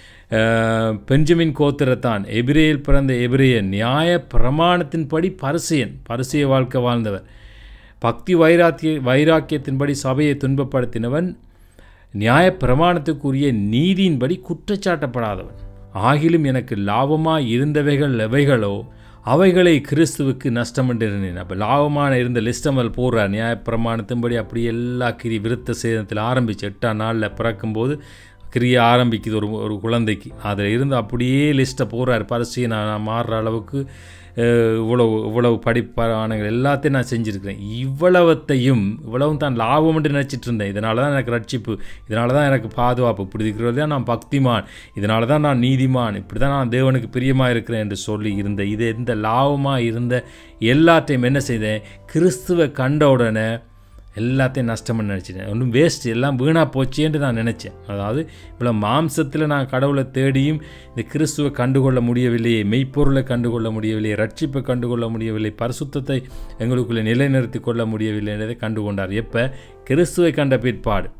A: அஹ், பெஞ்சமின் கோத்திரத்தான் எபிரேயில் பிறந்த எபிரேயன் நியாய பிரமாணத்தின்படி பரிசெயன் பரிசெய வாழ்க்கை வாழ்ந்தவர் பக்தி வைராக்கிய வைராக்கியத்தின்படி சபையை துன்பப்படுத்தினவன் நியாய பிரமாணத்துக்குரிய நீதியின்படி குற்றச்சாட்டப்படாதவன் ஆகிலும் எனக்கு லாபமாய் இருந்தவைகள் எவைகளோ அவைகளை கிறிஸ்துவுக்கு நஷ்டம் என்றிருந்தேன் அப்போ லாபமான இருந்த லிஸ்டமல் போடுறார் நியாயப்பிரமாணத்தின்படி அப்படி எல்லா கிரி விருத்த சேதனத்தில் ஆரம்பிச்சு எட்டாம் நாளில் பிறக்கும்போது கிரியை ஆரம்பிக்குது ஒரு ஒரு குழந்தைக்கு அதில் இருந்து அப்படியே லிஸ்ட்டை போடுறாரு பரிசையை நான் நான் மாறுற அளவுக்கு அஹ், இவ்வளவு இவ்வளவு படிப்பானங்கள் எல்லாத்தையும் நான் செஞ்சுருக்கிறேன் இவ்வளவத்தையும் இவ்வளவும் தான் லாபம் என்று நினச்சிட்டு இருந்தேன் இதனால தான் எனக்கு ரட்சிப்பு இதனால தான் எனக்கு பாதுகாப்பு இப்படி இருக்கிறது தான் நான் பக்திமான் இதனால தான் நான் நீதிமான் இப்படி தான் நான் தேவனுக்கு பிரியமாக இருக்கிறேன் என்று சொல்லி இருந்த இது எந்த லாபமாக இருந்த எல்லாத்தையும் என்ன செய்தேன் கிறிஸ்துவை கண்ட உடனே எல்லாத்தையும் நஷ்டம் பண்ண நினச்சிட்டேன் ஒன்றும் வேஸ்ட் எல்லாம் வீணாக போச்சேன்ட்டு நான் நினச்சேன் அதாவது இவ்வளோ மாம்சத்தில் நான் கடவுளை தேடியும் இந்த கிறிஸ்துவை கண்டுகொள்ள முடியவில்லையே மெய்ப்பொருளை கண்டுகொள்ள முடியவில்லையே ரட்சிப்பை கண்டுகொள்ள முடியவில்லை பரிசுத்தத்தை எங்களுக்குள்ளே நிலைநிறுத்தி கொள்ள முடியவில்லை என்பதை கண்டுகொண்டார் எப்போ கிறிஸ்துவை கண்ட பிற்பாடு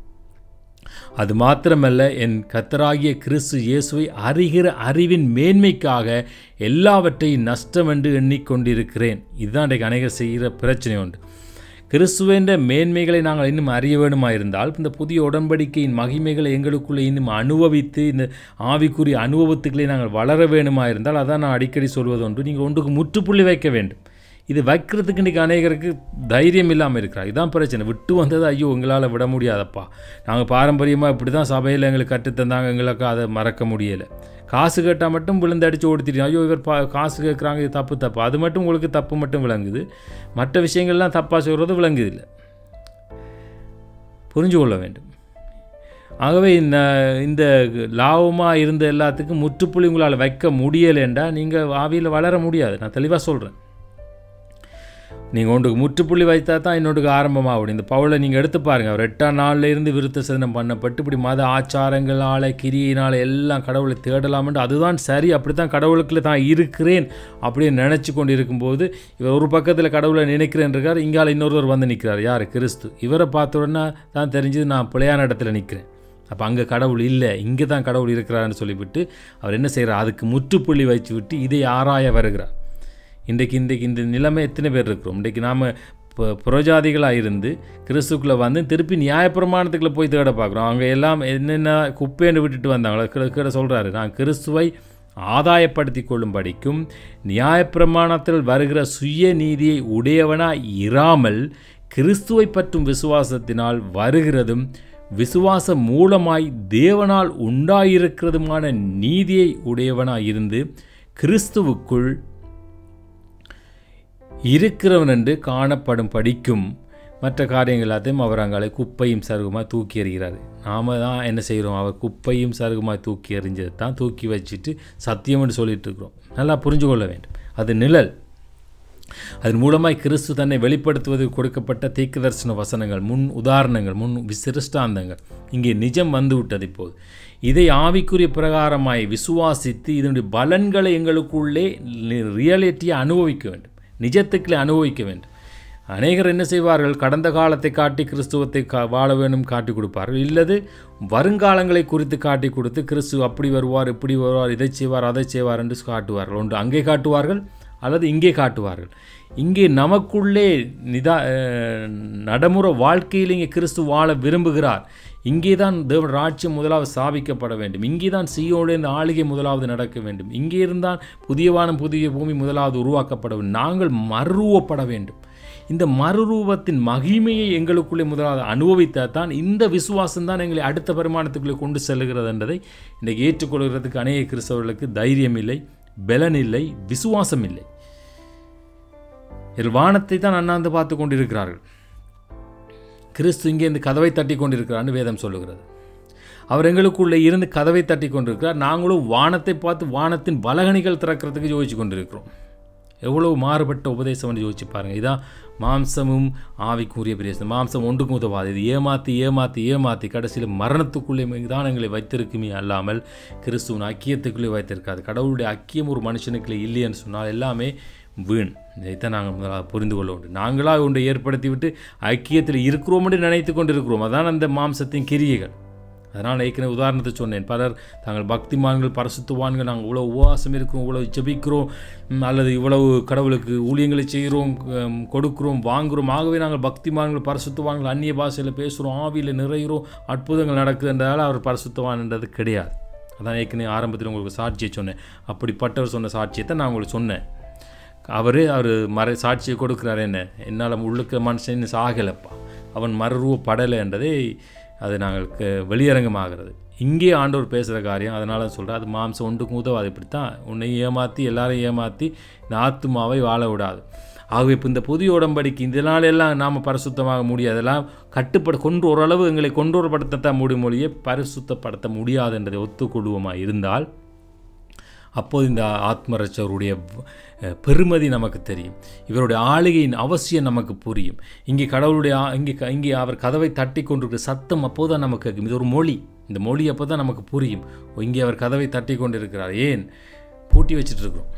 A: அது மாத்திரமல்ல என் கத்தராகிய கிறிஸ்து இயேசுவை அறிகிற அறிவின் மேன்மைக்காக எல்லாவற்றையும் நஷ்டம் என்று எண்ணிக்கொண்டிருக்கிறேன் இதுதான் இன்றைக்கு அநேகர் செய்கிற பிரச்சனை உண்டு கிறிஸ்துவேன்ற மேன்மைகளை நாங்கள் இன்னும் அறிய வேணுமாயிருந்தால் இந்த புதிய உடன்படிக்கையின் மகிமைகளை எங்களுக்குள்ளே இன்னும் அனுபவித்து இந்த ஆவிக்குரிய அனுபவத்துக்களை நாங்கள் வளர வேணுமாயிருந்தால் அதான் நான் அடிக்கடி சொல்வது ஒன்று நீங்கள் ஒன்றுக்கு முற்றுப்புள்ளி வைக்க வேண்டும் இது வைக்கிறதுக்கு இன்றைக்கி அநேகருக்கு தைரியம் இல்லாமல் இருக்கிறார் இதுதான் பிரச்சனை விட்டு வந்தது ஐயோ எங்களால் விட முடியாதப்பா நாங்கள் பாரம்பரியமாக இப்படி தான் சபையில் எங்களுக்கு கற்றுத்தந்தாங்க எங்களுக்கு அதை மறக்க முடியலை காசு கேட்டால் மட்டும் விழுந்து அடித்து ஓடித்திட்டோம் ஐயோ இவர் பா காசு கேட்குறாங்க இது தப்பு தப்பு அது மட்டும் உங்களுக்கு தப்பு மட்டும் விளங்குது மற்ற விஷயங்கள்லாம் தப்பாக சொல்கிறது விளங்குது இல்லை புரிஞ்சு கொள்ள வேண்டும் ஆகவே இந்த இந்த லாபமாக இருந்த எல்லாத்துக்கும் முற்றுப்புள்ளி உங்களால் வைக்க முடியலைண்டா நீங்கள் ஆவியில் வளர முடியாது நான் தெளிவாக சொல்கிறேன் நீங்கள் ஒன்றுக்கு முற்றுப்புள்ளி வைத்தா தான் இன்னொன்றுக்கு ஆரம்பமாகும் இந்த பவுலை நீங்கள் எடுத்து பாருங்கள் அவர் எட்டாம் நாள்ல இருந்து விருத்த சதனம் பண்ணப்பட்டு இப்படி மத ஆச்சாரங்களால் கிரியினால் எல்லாம் கடவுளை தேடலாம்னு அதுதான் சரி அப்படி தான் கடவுளுக்குள்ள தான் இருக்கிறேன் அப்படின்னு நினச்சி கொண்டு இருக்கும்போது இவர் ஒரு பக்கத்தில் கடவுளை நினைக்கிறேன் இருக்கார் இங்கால இன்னொருவர் வந்து நிற்கிறார் யார் கிறிஸ்து இவரை பார்த்த உடனே தான் தெரிஞ்சது நான் பிழையான இடத்துல நிற்கிறேன் அப்போ அங்கே கடவுள் இல்லை இங்கே தான் கடவுள் இருக்கிறாருன்னு சொல்லிவிட்டு அவர் என்ன செய்கிறார் அதுக்கு முற்றுப்புள்ளி வச்சு விட்டு இதை ஆராய வருகிறார் இன்றைக்கு இன்றைக்கு இந்த நிலைமை எத்தனை பேர் இருக்கிறோம் இன்றைக்கு நாம் இப்போ புறஜாதிகளாக இருந்து கிறிஸ்துக்குள்ளே வந்து திருப்பி நியாயப்பிரமாணத்துக்குள்ளே போய் தேட பார்க்குறோம் அவங்க எல்லாம் என்னென்ன குப்பைன்னு விட்டுட்டு வந்தாங்களோ கிட கிட சொல்கிறாரு நான் கிறிஸ்துவை ஆதாயப்படுத்தி கொள்ளும் படிக்கும் நியாயப்பிரமாணத்தில் வருகிற சுய நீதியை உடையவனாய் இராமல் கிறிஸ்துவை பற்றும் விசுவாசத்தினால் வருகிறதும் விசுவாசம் மூலமாய் தேவனால் உண்டாயிருக்கிறதுமான நீதியை உடையவனாய் இருந்து கிறிஸ்துவுக்குள் இருக்கிறவன் என்று காணப்படும் படிக்கும் மற்ற காரியங்கள் எல்லாத்தையும் அவர் அங்காலே குப்பையும் சருகுமாக தூக்கி எறிகிறார் நாம தான் என்ன செய்கிறோம் அவர் குப்பையும் சருகுமாக தூக்கி எறிஞ்சதை தான் தூக்கி வச்சுட்டு சத்தியம்னு சொல்லிட்டு இருக்கிறோம் நல்லா புரிஞ்சு கொள்ள வேண்டும் அது நிழல் அதன் மூலமாய் கிறிஸ்து தன்னை வெளிப்படுத்துவதற்கு கொடுக்கப்பட்ட தீர்க்கதரிசன வசனங்கள் முன் உதாரணங்கள் முன் விசிருஷ்டாந்தங்கள் இங்கே நிஜம் வந்து விட்டது இப்போது இதை ஆவிக்குரிய பிரகாரமாய் விசுவாசித்து இதனுடைய பலன்களை எங்களுக்குள்ளே ரியாலிட்டியை அனுபவிக்க வேண்டும் நிஜத்துக்களை அனுபவிக்க வேண்டும் அநேகர் என்ன செய்வார்கள் கடந்த காலத்தை காட்டி கிறிஸ்துவத்தை கா வாழ வேண்டும் காட்டி கொடுப்பார்கள் இல்லது வருங்காலங்களை குறித்து காட்டி கொடுத்து கிறிஸ்து அப்படி வருவார் இப்படி வருவார் இதை செய்வார் அதை செய்வார் என்று காட்டுவார்கள் ஒன்று அங்கே காட்டுவார்கள் அல்லது இங்கே காட்டுவார்கள் இங்கே நமக்குள்ளே நிதா அஹ், நடைமுறை வாழ்க்கையில் இங்கே கிறிஸ்து வாழ விரும்புகிறார் இங்கே தான் தேவன் ராஜ்யம் முதலாவது ஸ்தாபிக்கப்பட வேண்டும் இங்கே தான் சீயோடு இந்த ஆளுகை முதலாவது நடக்க வேண்டும் இங்கே இருந்தால் புதிய வானம் புதிய பூமி முதலாவது உருவாக்கப்பட வேண்டும் நாங்கள் மறுரூவப்பட வேண்டும் இந்த மறுரூபத்தின் மகிமையை எங்களுக்குள்ளே முதலாவது அனுபவித்தால் தான் இந்த விசுவாசம் தான் எங்களை அடுத்த பரிமாணத்துக்குள்ளே கொண்டு செல்லுகிறது என்பதை இன்றைக்கு ஏற்றுக்கொள்கிறதுக்கு அநேக கிறிஸ்தவர்களுக்கு தைரியம் இல்லை பலன் இல்லை விசுவாசம் இல்லை இதில் வானத்தை தான் அண்ணாந்து பார்த்து கொண்டிருக்கிறார்கள் கிறிஸ்து இங்கே இந்த கதவை தட்டி கொண்டிருக்கிறார்னு வேதம் சொல்லுகிறது அவர் எங்களுக்குள்ளே இருந்து கதவை தட்டி கொண்டிருக்கிறார் நாங்களும் வானத்தை பார்த்து வானத்தின் பலகணிகள் திறக்கிறதுக்கு யோசிச்சு கொண்டிருக்கிறோம் எவ்வளவு மாறுபட்ட உபதேசம்னு யோசிச்சு பாருங்கள் இதான் மாம்சமும் ஆவிக்குரிய பிரேசம் மாம்சம் ஒன்றுக்கும் உதவாது இது ஏமாற்றி ஏமாற்றி ஏமாற்றி கடைசியில் மரணத்துக்குள்ளே தான் எங்களை வைத்திருக்குமே அல்லாமல் கிறிஸ்துவின் ஐக்கியத்துக்குள்ளே வைத்திருக்காது கடவுளுடைய ஐக்கியம் ஒரு மனுஷனுக்குள்ளே இல்லைன்னு சொன்னால் எல்லாமே வீண் இதைத்தான் நாங்கள் முதலாக புரிந்து கொள்ள வேண்டும் நாங்களாக ஒன்றை ஏற்படுத்தி விட்டு ஐக்கியத்தில் இருக்கிறோம் என்று நினைத்து கொண்டு இருக்கிறோம் அதான் அந்த மாம்சத்தின் கிரியைகள் அதனால் ஏற்கனவே உதாரணத்தை சொன்னேன் பலர் தாங்கள் பக்திமான்கள் பரிசுத்தவான்கள் நாங்கள் இவ்வளோ உபவாசம் இருக்கிறோம் இவ்வளோ ஜெபிக்கிறோம் ம், அல்லது இவ்வளவு கடவுளுக்கு ஊழியங்களை செய்கிறோம் ம், கொடுக்கிறோம் வாங்குகிறோம் ஆகவே நாங்கள் பக்திமான்கள் பரிசுத்தவான்கள் அந்நிய பாஷையில் பேசுகிறோம் ஆவியில் நிறைகிறோம் அற்புதங்கள் நடக்குதுன்றதால அவர் பரிசுத்தவான்ன்றது கிடையாது அதான் ஏற்கனவே ஆரம்பத்தில் உங்களுக்கு சாட்சியை சொன்னேன் அப்படிப்பட்டவர் சொன்ன சாட்சியத்தை நான் உங்களுக்கு சொன்னேன் அவர் அவர் மறை சாட்சியை கொடுக்குறாரு என்ன என்னால் உள்ளுக்க மனுஷன் சாகலப்பா அவன் மறுரூபப்படலை என்றதை அது நாங்கள் க- வெளியரங்கமாகிறது இங்கே ஆண்டவர் பேசுகிற காரியம் அதனால சொல்கிறேன் அது மாம்சம் ஒன்றுக்கும் உதவாது இப்படித்தான் உன்னை ஏமாற்றி எல்லாரையும் ஏமாற்றி இந்த ஆத்துமாவை வாழ விடாது ஆகவே இப்போ இந்த புதிய உடம்படிக்கு இதனால எல்லாம் நாம் பரிசுத்தமாக முடியாது அதெல்லாம் கட்டுப்பட கொண்டு ஓரளவு எங்களை கொண்டோர்படுத்தத்தான் முடியும் மொழியை பரிசுத்தப்படுத்த முடியாது என்றதை ஒத்துக்கொள்வோமா இருந்தால் அப்போது இந்த ஆத்மரட்சவருடைய அஹ், பெருமதி நமக்கு தெரியும் இவருடைய ஆளுகையின் அவசியம் நமக்கு புரியும் இங்கே கடவுளுடைய ஆ- இங்கே க- இங்கே அவர் கதவை தட்டி கொண்டிருக்கிற சத்தம் அப்போது தான் நமக்கு கேட்கும் இது ஒரு மொழி இந்த மொழி அப்போ தான் நமக்கு புரியும் ஓ, இங்கே அவர் கதவை தட்டி கொண்டிருக்கிறார் ஏன் பூட்டி வச்சிட்டு இருக்கிறோம்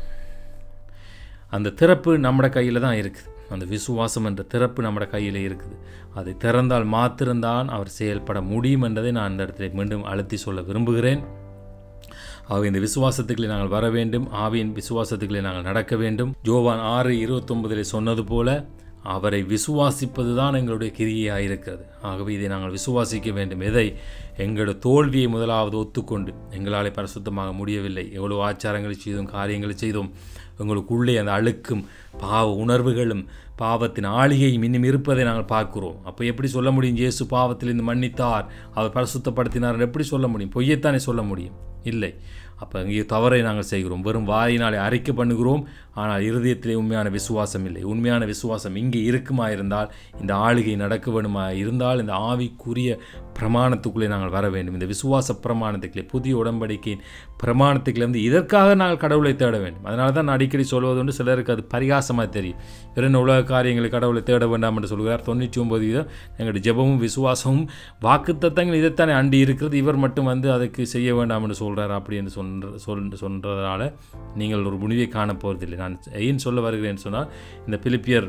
A: அந்த திறப்பு நம்மட கையில் தான் இருக்குது அந்த விசுவாசம் என்ற திறப்பு நம்மட கையில் இருக்குது அதை திறந்தால் மாத்திரம்தான் அவர் செயல்பட முடியும் என்பதை நான் அந்த இடத்துல மீண்டும் அழுத்தி சொல்ல விரும்புகிறேன் ஆகவே இந்த விசுவாசத்துக்களை நாங்கள் வர வேண்டும் ஆவியின் விசுவாசத்துக்களை நாங்கள் நடக்க வேண்டும் ஜோவான் ஆறு இருபத்தொன்பதில் சொன்னது போல அவரை விசுவாசிப்பது தான் எங்களுடைய கிரியையாக இருக்கிறது ஆகவே இதை நாங்கள் விசுவாசிக்க வேண்டும் எதை எங்களுடைய தோல்வியை முதலாவது ஒத்துக்கொண்டு எங்களாலே பரிசுத்தமாக முடியவில்லை எவ்வளோ ஆச்சாரங்களை செய்தோம் காரியங்களை செய்தோம் எங்களுக்குள்ளே அந்த அழுக்கும் பாவ உணர்வுகளும் பாவத்தின் ஆளிகையும் இன்னும் இருப்பதை நாங்கள் பார்க்கிறோம் அப்போ எப்படி சொல்ல முடியும் இயேசு பாவத்திலிருந்து மன்னித்தார் அவர் பரிசுத்தப்படுத்தினார் எப்படி சொல்ல முடியும் பொய்யத்தானே சொல்ல முடியும் இல்லை அப்போ இங்கே தவறை நாங்கள் செய்கிறோம் வெறும் வாயினாலே அறிக்கை பண்ணுகிறோம் ஆனால் இருதயத்திலே உண்மையான விசுவாசம் இல்லை உண்மையான விசுவாசம் இங்கே இருக்குமா இருந்தால் இந்த ஆளுகை நடக்க வேணுமா இருந்தால் இந்த ஆவிக்குரிய பிரமாணத்துக்குள்ளே நாங்கள் வர வேண்டும் இந்த விசுவாச பிரமாணத்துக்குள்ளே புதிய உடன்படிக்கையின் பிரமாணத்துக்குள்ளே இதற்காக நாங்கள் கடவுளை தேட வேண்டும் அதனால தான் நான் அடிக்கடி சொல்வது உண்டு சிலருக்கு அது பரிகாசமாக தெரியும் வெறும் உலக காரியங்களை கடவுளை தேட வேண்டாம் என்று சொல்கிறார் தொண்ணூற்றி ஒன்பது வீதம் எங்களுடைய ஜெபமும் விசுவாசமும் வாக்குத்தத்தங்கள் இதைத்தானே அண்டி இருக்கிறது இவர் மட்டும் வந்து அதுக்கு செய்ய வேண்டாம் என்று சொல்கிறார் அப்படின்னு சொல்ற சொல் சொல்கிறதுனால நீங்கள் ஒரு முடிவை காண போகிறதில்லை நான் ஏன் சொல்ல வருகிறேன்னு சொன்னால் இந்த பிலிப்பியர்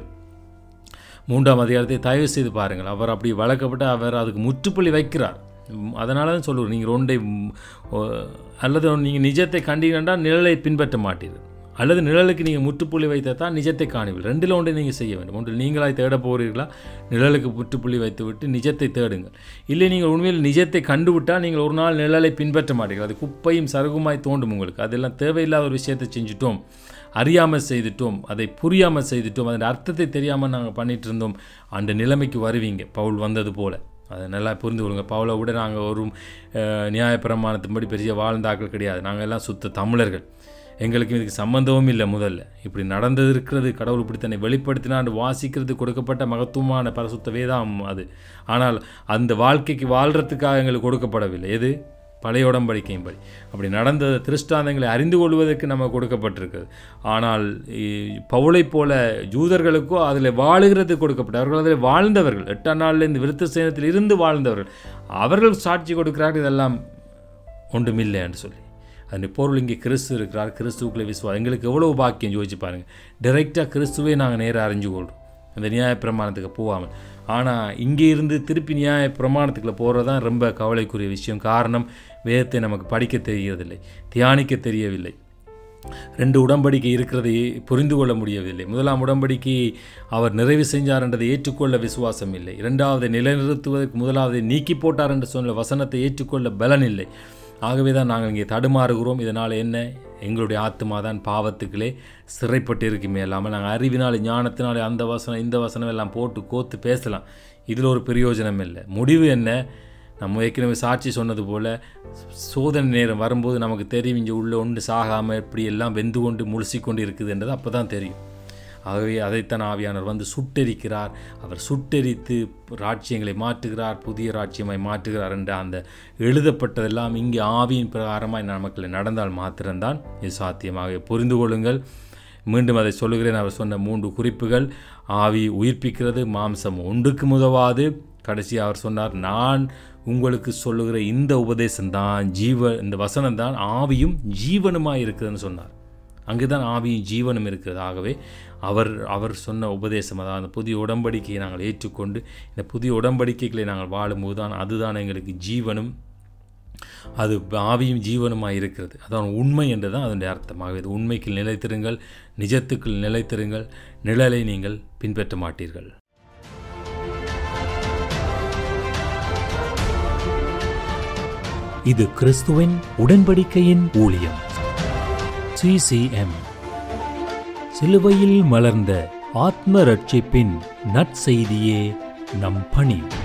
A: மூன்றாம் அதிகாரத்தை தயவு செய்து பாருங்கள் அவர் அப்படி வளர்க்கப்பட்டு அவர் அதுக்கு முற்றுப்புள்ளி வைக்கிறார் அதனால தான் சொல்லுவோம் நீங்கள் ஒன்றை ம், ஓ, அல்லது நீங்கள் நிஜத்தை கண்டீங்கன்னா நிழலை பின்பற்ற மாட்டீர்கள் அல்லது நிழலுக்கு நீங்கள் முற்றுப்புள்ளி வைத்தால் தான் நிஜத்தை காணுவீர்கள் ரெண்டில் ஒன்றை நீங்கள் செய்ய வேண்டும் ஒன்று நீங்களாய் தேட போகிறீர்களா நிழலுக்கு முற்றுப்புள்ளி வைத்து விட்டு நிஜத்தை தேடுங்கள் இல்லை நீங்கள் உண்மையில் நிஜத்தை கண்டுவிட்டால் நீங்கள் ஒரு நாள் நிழலை பின்பற்ற மாட்டீர்கள் அது குப்பையும் சருகுமாய் தோண்டும் உங்களுக்கு அதெல்லாம் தேவையில்லாத ஒரு விஷயத்தை செஞ்சுட்டோம் அறியாமல் செய்துட்டோம் அதை புரியாமல் செய்துட்டோம் அதன் அர்த்தத்தை தெரியாமல் நாங்கள் பண்ணிட்டு இருந்தோம் அந்த நிலைமைக்கு வருவீங்க பவுல் வந்தது போல் அதை நல்லா புரிந்து கொள்ளுங்க பவுலை விட நாங்கள் ஒரு அஹ், நியாயப்பிரமாணத்தின்படி பெரிய வாழ்ந்தாக்கள் கிடையாது நாங்கள் எல்லாம் சுத்த தமிழர்கள் எங்களுக்கு இதுக்கு சம்பந்தமும் இல்லை முதல்ல இப்படி நடந்தது இருக்கிறது கடவுள் இப்படி தன்னை வெளிப்படுத்தினாண்டு வாசிக்கிறது கொடுக்கப்பட்ட மகத்துவமான பரசுத்த வேதாம் அது ஆனால் அந்த வாழ்க்கைக்கு வாழ்கிறதுக்காக எங்களுக்கு கொடுக்கப்படவில்லை எது பழைய உடன்படிக்கையின்படி அப்படி நடந்த திருஷ்டாந்தங்களை அறிந்து கொள்வதற்கு நம்ம கொடுக்கப்பட்டிருக்கிறது ஆனால் இ- பவுலைப் போல ஜூதர்களுக்கோ அதில் வாழுகிறது கொடுக்கப்பட்ட அவர்கள் அதில் வாழ்ந்தவர்கள் எட்டாம் நாளில் இந்த விருத்த சேனத்தில் இருந்து வாழ்ந்தவர்கள் அவர்கள் சாட்சி கொடுக்கிறார்கள் இதெல்லாம் ஒன்றுமில்லை என்று சொல்லி அந்த பொருள் இங்கே கிறிஸ்து இருக்கிறார் கிறிஸ்துவுக்குள்ளே விசுவா எங்களுக்கு எவ்வளவு பாக்கியம் யோசிச்சு பாருங்கள் டைரெக்டாக கிறிஸ்துவே நாங்கள் நேராக அறிஞ்சு கொள்கிறோம் அந்த நியாய பிரமாணத்துக்கு போகாமல் ஆனால் இங்கே இருந்து திருப்பி நியாய பிரமாணத்துக்குள்ள போகிறது தான் ரொம்ப கவலைக்குரிய விஷயம் காரணம் வேதத்தை நமக்கு படிக்க தெரியறதில்லை தியானிக்க தெரியவில்லை ரெண்டு உடன்படிக்கை இருக்கிறதை புரிந்து கொள்ள முடியவில்லை முதலாம் உடன்படிக்கையை அவர் நிறைவு செஞ்சார் என்றதை ஏற்றுக்கொள்ள விசுவாசம் இல்லை இரண்டாவதை நிலைநிறுத்துவதற்கு முதலாவதை நீக்கி போட்டார் என்று சொன்ன வசனத்தை ஏற்றுக்கொள்ள பலன் இல்லை ஆகவே தான் நாங்கள் இங்கே தடுமாறுகிறோம் இதனால் என்ன எங்களுடைய ஆத்மா தான் பாவத்துக்களே சிறைப்பட்டு இருக்குமே இல்லாமல் நாங்கள் அறிவினாலே ஞானத்தினாலே அந்த வசனம் இந்த வசனம் எல்லாம் போட்டு கோத்து பேசலாம் இதில் ஒரு பிரயோஜனம் இல்லை முடிவு என்ன நம்ம ஏற்கனவே சாட்சி சொன்னது போல் சோதனை நேரம் வரும்போது நமக்கு தெரியும் இங்கே உள்ள ஒன்று சாகாமல் இப்படி எல்லாம் வெந்து கொண்டு முழுசி கொண்டு இருக்குதுன்றது அப்போ தான் தெரியும் ஆகவே அதைத்தான் ஆவியானவர் வந்து சுட்டெரிக்கிறார் அவர் சுட்டெரித்து ராட்சியங்களை மாற்றுகிறார் புதிய ராட்சியமாய் மாற்றுகிறார் என்ற அந்த எழுதப்பட்டதெல்லாம் இங்கே ஆவியின் பிரகாரமாய் நமக்கு நடந்தால் மாத்திரம்தான் இது சாத்தியமாக புரிந்து கொள்ளுங்கள் மீண்டும் அதை சொல்லுகிறேன் அவர் சொன்ன மூன்று குறிப்புகள் ஆவி உயிர்ப்பிக்கிறது மாம்சம் ஒன்றுக்கு முதவாது கடைசி அவர் சொன்னார் நான் உங்களுக்கு சொல்லுகிற இந்த உபதேசம்தான் ஜீவ இந்த வசனம் தான் ஆவியும் ஜீவனுமாய் இருக்குதுன்னு சொன்னார் அங்கு தான் ஆவியும் ஜீவனும் இருக்கிறது ஆகவே அவர் அவர் சொன்ன உபதேசம் அதாவது அந்த புதிய உடன்படிக்கையை நாங்கள் ஏற்றுக்கொண்டு இந்த புதிய உடன்படிக்கைகளை நாங்கள் வாழும்போது தான் அதுதான் எங்களுக்கு ஜீவனும் அது ஆவியும் ஜீவனுமாய் இருக்கிறது அதான் உண்மை என்று தான் அதனுடைய அர்த்தமாகவே இது உண்மைக்கு நிலைத்திருங்கள் நிஜத்துக்குள் நிலைத்திருங்கள் நிழலை நீங்கள் பின்பற்ற மாட்டீர்கள்
B: இது கிறிஸ்துவின் உடன்படிக்கையின் ஊழியம் சிசிஎம் சிலுவையில் மலர்ந்த ஆத்ம ரட்சிப்பின் நற்செய்தியே நம் பணி